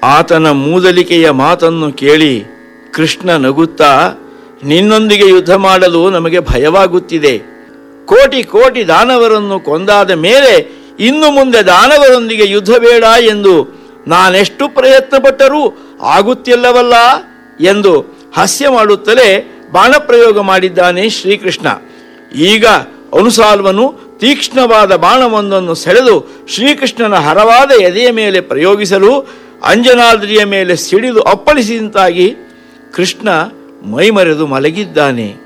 ಆತನ ಮೂದಲಿಕೆಯ ಮಾತನ್ನು ಕೇಳಿ ಕೃಷ್ಣ ನಗುತ್ತಾ ನಿನ್ನೊಂದಿಗೆ ಯುದ್ಧ ಮಾಡಲು ನಮಗೆ ಭಯವಾಗುತ್ತಿದೆ ಕೋಟಿ ಕೋಟಿ ದಾನವರನ್ನು ಕೊಂದಾದ ಮೇಲೆ ಇನ್ನು ಮುಂದೆ ದಾನವರೊಂದಿಗೆ ಯುದ್ಧ ಬೇಡ ಎಂದು ನಾನೆಷ್ಟು ಪ್ರಯತ್ನಪಟ್ಟರೂ ಆಗುತ್ತಿಲ್ಲವಲ್ಲ ಎಂದು ಹಾಸ್ಯ ಮಾಡುತ್ತಲೇ ಬಾಣಪ್ರಯೋಗ ಮಾಡಿದ್ದಾನೆ ಶ್ರೀಕೃಷ್ಣ ಈಗ ಅನುಸಾಲ್ವನು ತೀಕ್ಷ್ಣವಾದ ಬಾಣವೊಂದನ್ನು ಸೆಳೆದು ಶ್ರೀಕೃಷ್ಣನ ಹರವಾದ ಎದೆಯ ಮೇಲೆ ಪ್ರಯೋಗಿಸಲು ಅಂಜನಾದ್ರಿಯ ಮೇಲೆ ಸಿಡಿದು ಅಪ್ಪಳಿಸಿದಂತಾಗಿ ಕೃಷ್ಣ ಮೈಮರೆದು ಮಲಗಿದ್ದಾನೆ